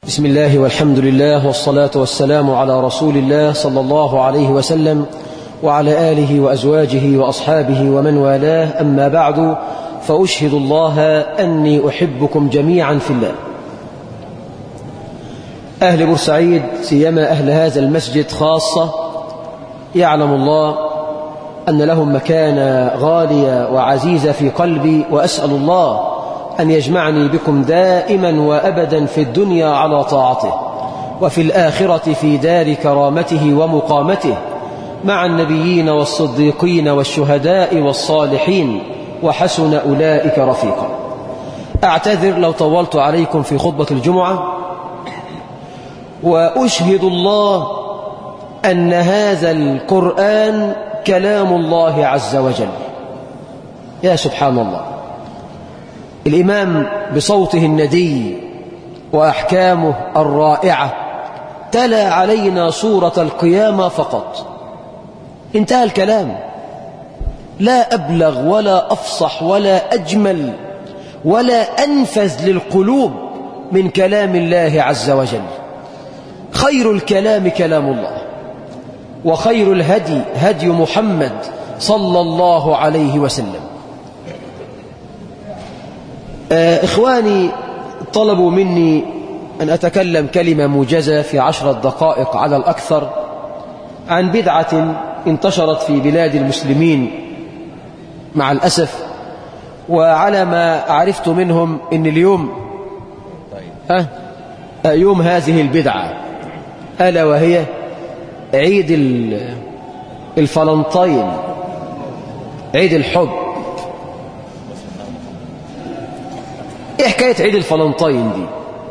بسم الله والحمد لله والصلاة والسلام على رسول الله صلى الله عليه وسلم وعلى آله وأزواجه وأصحابه ومن والاه أما بعد فأشهد الله أني أحبكم جميعا في الله أهل بورسعيد سيما أهل هذا المسجد خاصة يعلم الله أن لهم مكانة غالية وعزيزة في قلبي وأسأل الله أن يجمعني بكم دائما وأبدا في الدنيا على طاعته وفي الآخرة في دار كرامته ومقامته مع النبيين والصديقين والشهداء والصالحين وحسن أولئك رفيقا أعتذر لو طولت عليكم في خطبة الجمعة وأشهد الله أن هذا القرآن كلام الله عز وجل يا سبحان الله الإمام بصوته الندي وأحكامه الرائعة تلا علينا سورة القيامة فقط انتهى الكلام لا أبلغ ولا أفصح ولا أجمل ولا أنفذ للقلوب من كلام الله عز وجل خير الكلام كلام الله وخير الهدي هدي محمد صلى الله عليه وسلم إخواني طلبوا مني أن أتكلم كلمة موجزة في عشرة دقائق على الأكثر عن بدعة انتشرت في بلاد المسلمين مع الأسف وعلى ما عرفت منهم أن اليوم أه يوم هذه البدعة ألا وهي عيد الفلنطين عيد الحب ايه حكاية عيد الفلنطين دي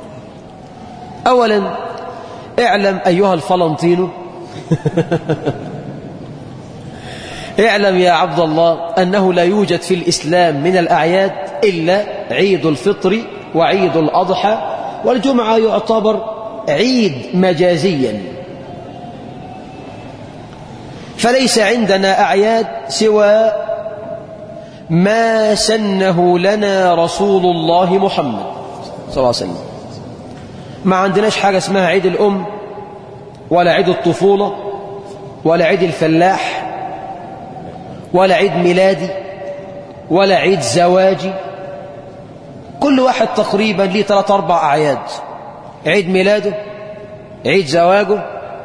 اولا اعلم ايها الفلنطين اعلم يا عبد الله انه لا يوجد في الاسلام من الاعياد الا عيد الفطر وعيد الاضحى والجمعة يعتبر عيد مجازيا فليس عندنا اعياد سوى ما سنه لنا رسول الله محمد صلى الله عليه وسلم ما عندناش حاجة اسمها عيد الأم ولا عيد الطفولة ولا عيد الفلاح ولا عيد ميلادي ولا عيد زواجي كل واحد تقريبا ليه ثلاث أربع أعياد عيد ميلاده عيد زواجه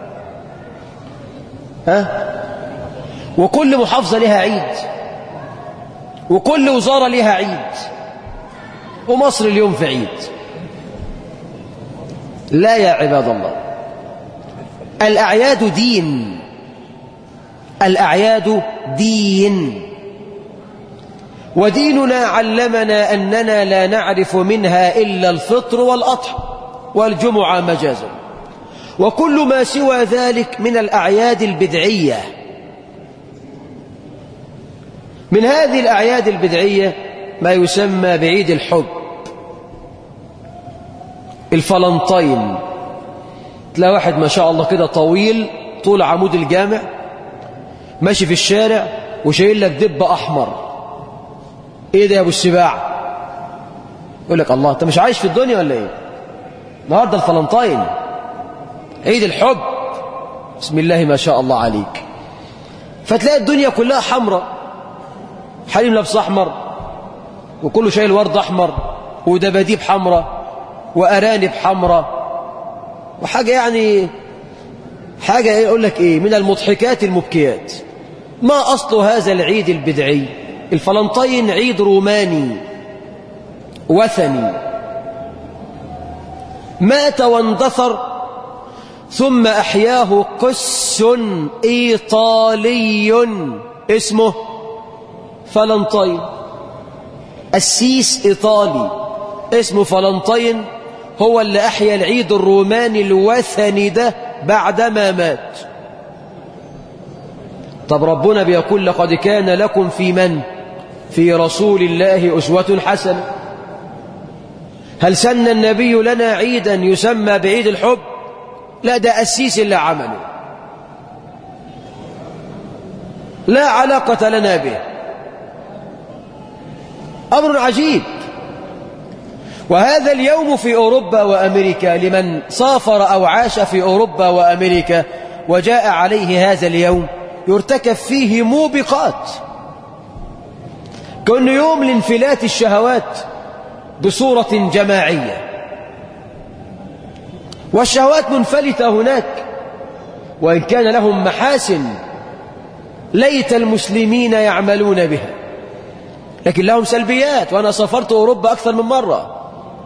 ها وكل محافظة لها عيد وكل وزارة لها عيد ومصر اليوم في عيد لا يا عباد الله الأعياد دين الأعياد دين وديننا علمنا أننا لا نعرف منها إلا الفطر والأضحى والجمعة مجازا وكل ما سوى ذلك من الأعياد البدعية من هذه الأعياد البدعية ما يسمى بعيد الحب الفلنطين تلاقي واحد ما شاء الله كده طويل طول عمود الجامع ماشي في الشارع وشايل لك دب أحمر ايه ده يا ابو السباع يقول لك الله انت مش عايش في الدنيا ولا ايه النهارده الفلنطين عيد الحب بسم الله ما شاء الله عليك فتلاقي الدنيا كلها حمراء حريم لابس احمر وكله شايل ورد احمر ودباديب حمراء وارانب حمراء وحاجه يعني حاجه يقول لك ايه من المضحكات المبكيات ما اصل هذا العيد البدعي الفلنطين عيد روماني وثني مات واندثر ثم احياه قس ايطالي اسمه فلنطين السيس إيطالي اسمه فلنطين هو اللي أحيا العيد الروماني الوثني ده بعدما مات طب ربنا بيقول لقد كان لكم في من في رسول الله أسوة حسنة هل سن النبي لنا عيدا يسمى بعيد الحب لا ده أسيس اللي عمله لا علاقة لنا به أمر عجيب وهذا اليوم في أوروبا وأمريكا لمن سافر أو عاش في أوروبا وأمريكا وجاء عليه هذا اليوم يرتكب فيه موبقات كأنه يوم لانفلات الشهوات بصورة جماعية والشهوات منفلتة هناك وإن كان لهم محاسن ليت المسلمين يعملون بها لكن لهم سلبيات وأنا سافرت أوروبا أكثر من مرة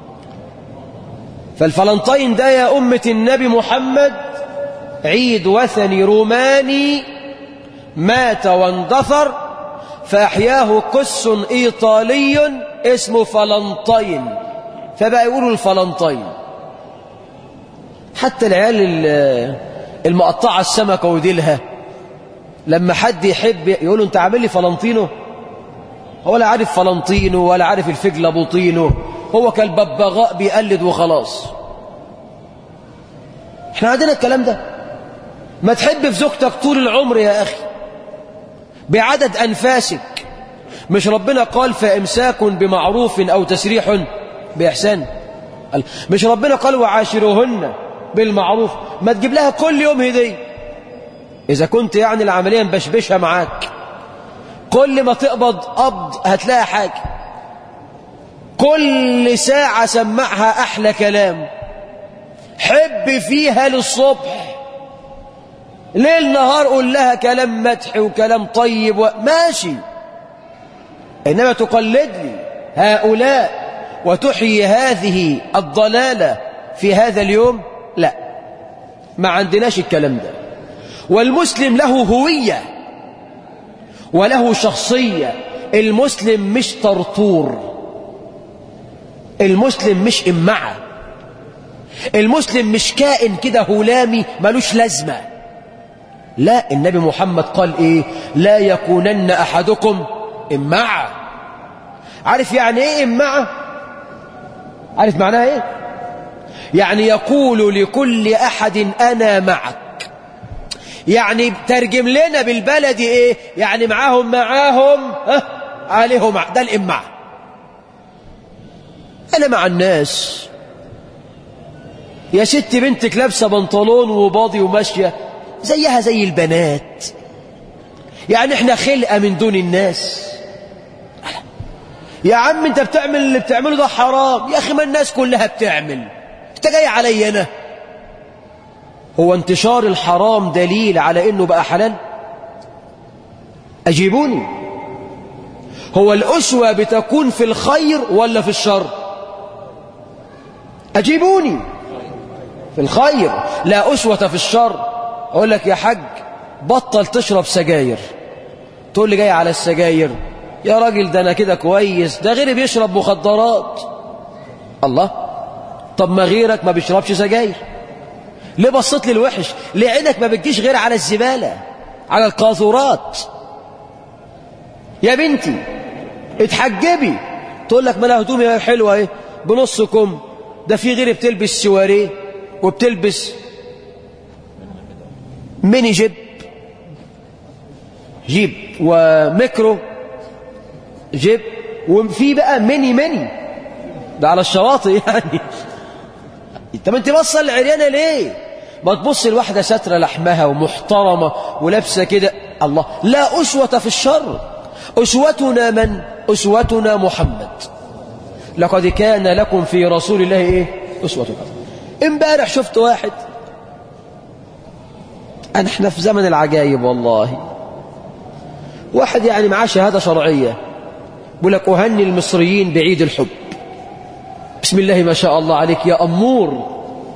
فالفلنطين ده يا أمة النبي محمد عيد وثني روماني مات واندثر فأحياه قس إيطالي اسمه فلنطين فبقى يقولوا الفلنطين حتى العيال المقطعة السمكة وديلها لما حد يحب يقولوا انت عامل لي فلنطينو هو لا عارف فلنطينو ولا عارف الفجل بوطينو هو كالببغاء بيقلد وخلاص احنا عندنا الكلام ده ما تحب في زوجتك طول العمر يا أخي بعدد أنفاسك مش ربنا قال فإمساك بمعروف أو تسريح بإحسان مش ربنا قال وعاشروهن بالمعروف ما تجيب لها كل يوم هدية إذا كنت يعني العملية مبشبشها معاك كل ما تقبض قبض هتلاقي حاجة كل ساعة سمعها أحلى كلام حب فيها للصبح ليل نهار قول لها كلام مدح وكلام طيب و... ماشي إنما تقلد لي هؤلاء وتحيي هذه الضلالة في هذا اليوم لا ما عندناش الكلام ده والمسلم له هوية وله شخصية المسلم مش طرطور المسلم مش إمعة المسلم مش كائن كده هلامي ملوش لازمة لا النبي محمد قال إيه لا يكونن أحدكم إمعة عارف يعني إيه إمعة عارف معناها إيه يعني يقول لكل أحد أنا معك يعني ترجم لنا بالبلدي إيه يعني معاهم معاهم ها عليهم ده الإمعة أنا مع الناس يا ست بنتك لابسة بنطلون وباضي وماشية زيها زي البنات يعني احنا خلقة من دون الناس يا عم انت بتعمل اللي بتعمله ده حرام يا اخي ما الناس كلها بتعمل انت جاي علي انا هو انتشار الحرام دليل على انه بقى حلال اجيبوني هو الاسوة بتكون في الخير ولا في الشر اجيبوني في الخير لا اسوة في الشر اقول لك يا حاج بطل تشرب سجاير تقول لي جاي على السجاير يا راجل ده انا كده كويس ده غيري بيشرب مخدرات الله طب ما غيرك ما بيشربش سجاير ليه بصيت لي الوحش ليه عينك ما بتجيش غير على الزبالة على القاذورات يا بنتي اتحجبي تقول لك ما انا هدومي حلوه اهي بنص كم ده في غيري بتلبس سواريه وبتلبس ميني جيب جيب وميكرو جيب وفي بقى ميني ميني ده على الشواطئ يعني طب انت بصل العريانه ليه ما تبص الواحده ساتره لحمها ومحترمه ولابسه كده الله لا اسوه في الشر اسوتنا من اسوتنا محمد لقد كان لكم في رسول الله ايه اسوه حسنه امبارح شفت واحد أنا احنا في زمن العجائب والله واحد يعني معاه شهادة شرعية بيقول لك أهني المصريين بعيد الحب بسم الله ما شاء الله عليك يا أمور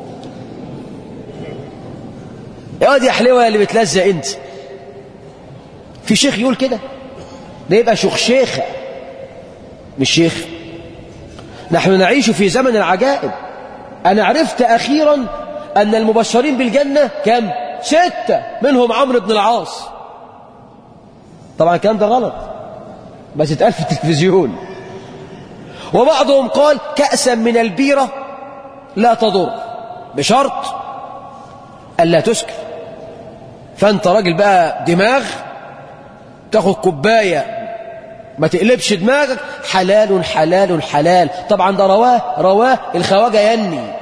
يا واد يا حلوة اللي بتلزق أنت في شيخ يقول كده ده يبقى شيخ شيخة مش شيخ نحن نعيش في زمن العجائب أنا عرفت أخيرا أن المبشرين بالجنة كم ستة منهم عمرو بن العاص طبعا الكلام ده غلط بس اتقال في التلفزيون وبعضهم قال كأسا من البيرة لا تضر بشرط ألا تسكر فأنت راجل بقى دماغ تاخد كوباية ما تقلبش دماغك حلال حلال حلال طبعا ده رواه رواه الخواجة يني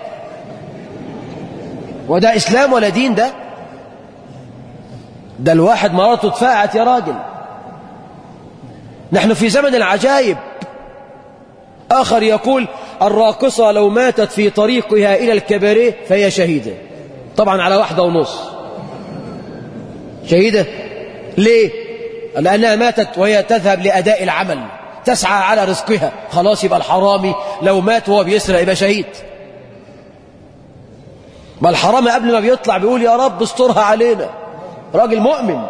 وده إسلام ولا دين ده ده الواحد مراته اتفاعت يا راجل نحن في زمن العجائب آخر يقول الراقصة لو ماتت في طريقها إلى الكباريه فهي شهيدة طبعا على واحدة ونص شهيدة ليه لأنها ماتت وهي تذهب لأداء العمل تسعى على رزقها خلاص يبقى الحرامي لو مات وهو بيسرق يبقى شهيد ما الحرامي قبل ما بيطلع بيقول يا رب استرها علينا راجل مؤمن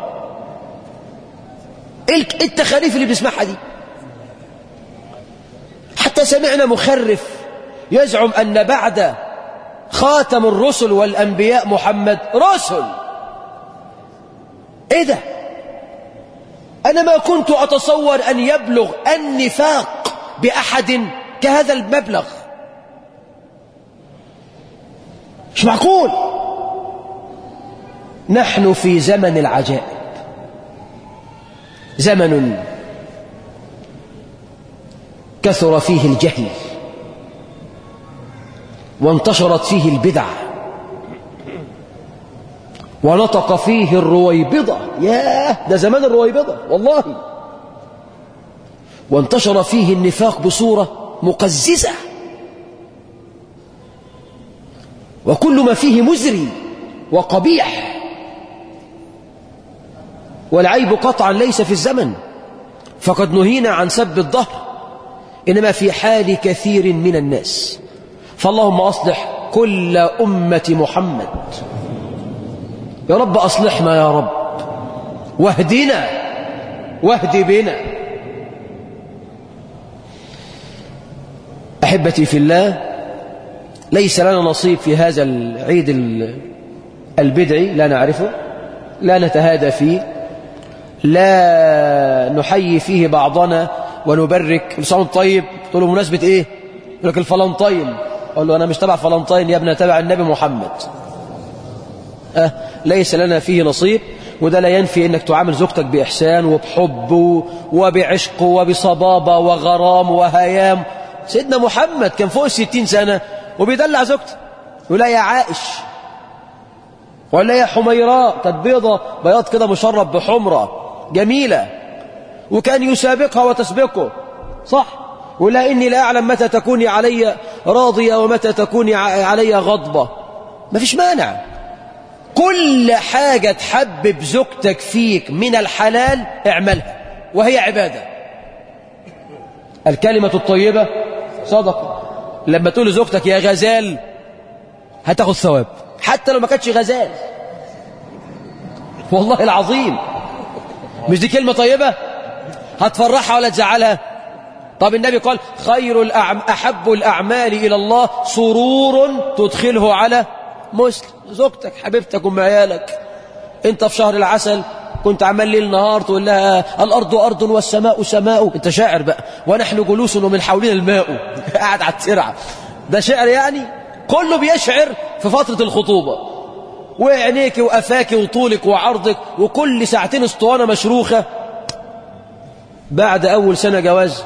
ايه التخاريف اللي بنسمعها دي حتى سمعنا مخرف يزعم أن بعد خاتم الرسل والأنبياء محمد رسل ايه ده أنا ما كنت أتصور أن يبلغ النفاق بأحد كهذا المبلغ مش معقول نحن في زمن العجائب زمن كثر فيه الجهل وانتشرت فيه البدع ونطق فيه الرويبضة ياه ده زمان الرويبضة والله وانتشر فيه النفاق بصورة مقززة وكل ما فيه مزري وقبيح والعيب قطعا ليس في الزمن فقد نهينا عن سب الظهر إنما في حال كثير من الناس فاللهم أصلح كل أمة محمد يا رب أصلحنا يا رب واهدنا واهد بنا أحبتي في الله ليس لنا نصيب في هذا العيد البدعي لا نعرفه لا نتهادى فيه لا نحيي فيه بعضنا ونبرك لسان طيب تقول له مناسبة ايه يقول لك الفلنطين اقول له انا مش تبع فلنطين يا ابني تبع النبي محمد أه ليس لنا فيه نصيب وده لا ينفي انك تعامل زوجتك بإحسان وبحب وبعشق وبصبابة وغرام وهيام سيدنا محمد كان فوق الستين سنة وبيدلع زوجته يقول يا عائش ولا يا حميراء كانت بيضة بياض كده مشرب بحمرة جميلة وكان يسابقها وتسبقه صح ولا إني لا أعلم متى تكوني علي راضية ومتى تكوني علي غضبة ما فيش مانع كل حاجة تحبب زوجتك فيك من الحلال اعملها وهي عبادة الكلمة الطيبة صدقة لما تقول لزوجتك يا غزال هتاخد ثواب حتى لو ما كانتش غزال والله العظيم مش دي كلمة طيبة هتفرحها ولا تزعلها طب النبي قال خير الأعم أحب الأعمال إلى الله سرور تدخله على مسلم زوجتك حبيبتك أم عيالك انت في شهر العسل كنت عمال ليل نهار تقول لها الأرض أرض والسماء سماء انت شاعر بقى ونحن جلوس ومن حولنا الماء قاعد على الترعة ده شعر يعني كله بيشعر في فترة الخطوبة وعينيك وقفاك وطولك وعرضك وكل ساعتين اسطوانة مشروخة بعد أول سنة جواز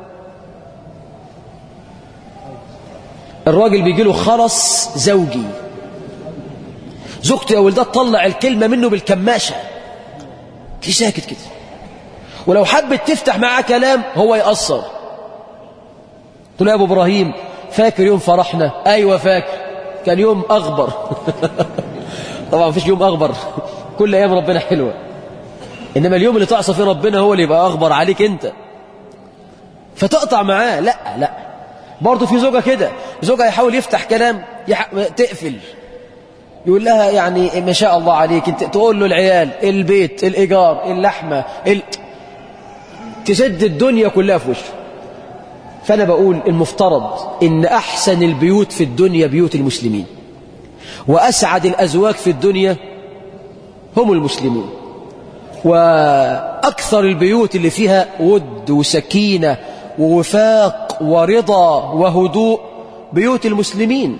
الراجل بيجي له خرس زوجي زوجته يا ولدها تطلع الكلمة منه بالكماشة تلاقيه ساكت كده ولو حبت تفتح معاه كلام هو يقصر تقول يا ابو ابراهيم فاكر يوم فرحنا ايوه فاكر كان يوم اغبر طبعا مفيش يوم اغبر كل ايام ربنا حلوه انما اليوم اللي تعصى فيه ربنا هو اللي يبقى اغبر عليك انت فتقطع معاه لا لا برضه في زوجة كده زوجها يحاول يفتح كلام يح... تقفل يقول لها يعني ما شاء الله عليك انت تقول له العيال البيت الإيجار اللحمة ال... تسد الدنيا كلها في وشه فأنا بقول المفترض إن أحسن البيوت في الدنيا بيوت المسلمين وأسعد الأزواج في الدنيا هم المسلمون وأكثر البيوت اللي فيها ود وسكينة ووفاق ورضا وهدوء بيوت المسلمين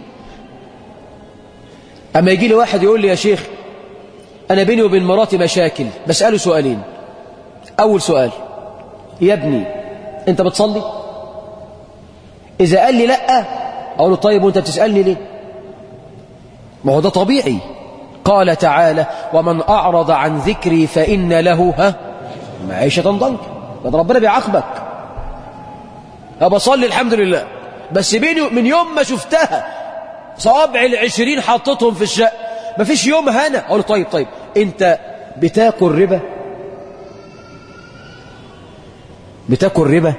أما يجي لي واحد يقول لي يا شيخ أنا بيني وبين مراتي مشاكل بسأله سؤالين أول سؤال يا ابني انت بتصلي اذا قال لي لا اقول له طيب وانت بتسالني ليه ما هو ده طبيعي قال تعالى ومن اعرض عن ذكري فان له ها معيشه ضنكا ده ربنا بيعاقبك بصلي الحمد لله بس بيني من يوم ما شفتها صوابع العشرين حطيتهم في الشقه مفيش يوم هنا اقول له طيب طيب انت بتاكل ربا بتاكل ربا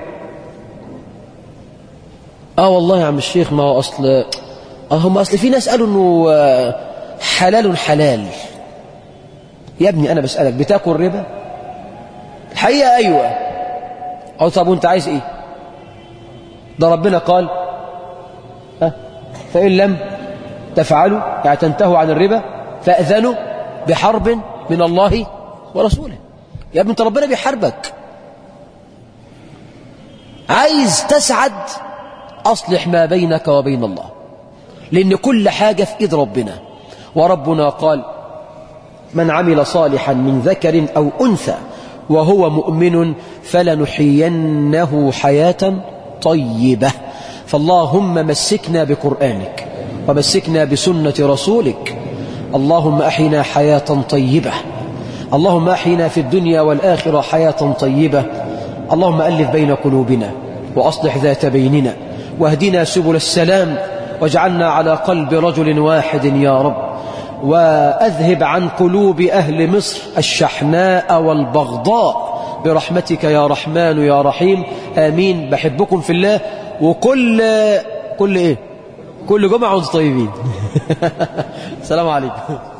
اه والله يا عم الشيخ ما هو اصل اه هم اصل في ناس قالوا انه حلال حلال يا ابني انا بسالك بتاكل ربا الحقيقه ايوه او طب وانت عايز ايه ده ربنا قال ها فان لم تفعلوا يعني تنتهوا عن الربا فاذنوا بحرب من الله ورسوله يا ابني انت ربنا بيحاربك عايز تسعد أصلح ما بينك وبين الله لأن كل حاجة في إيد ربنا وربنا قال من عمل صالحا من ذكر أو أنثى وهو مؤمن فلنحيينه حياة طيبة فاللهم مسكنا بقرآنك ومسكنا بسنة رسولك اللهم أحينا حياة طيبة اللهم أحينا في الدنيا والآخرة حياة طيبة اللهم ألف بين قلوبنا وأصلح ذات بيننا واهدنا سبل السلام واجعلنا على قلب رجل واحد يا رب وأذهب عن قلوب أهل مصر الشحناء والبغضاء برحمتك يا رحمن يا رحيم آمين بحبكم في الله وكل كل إيه كل جمعة وانتم طيبين السلام عليكم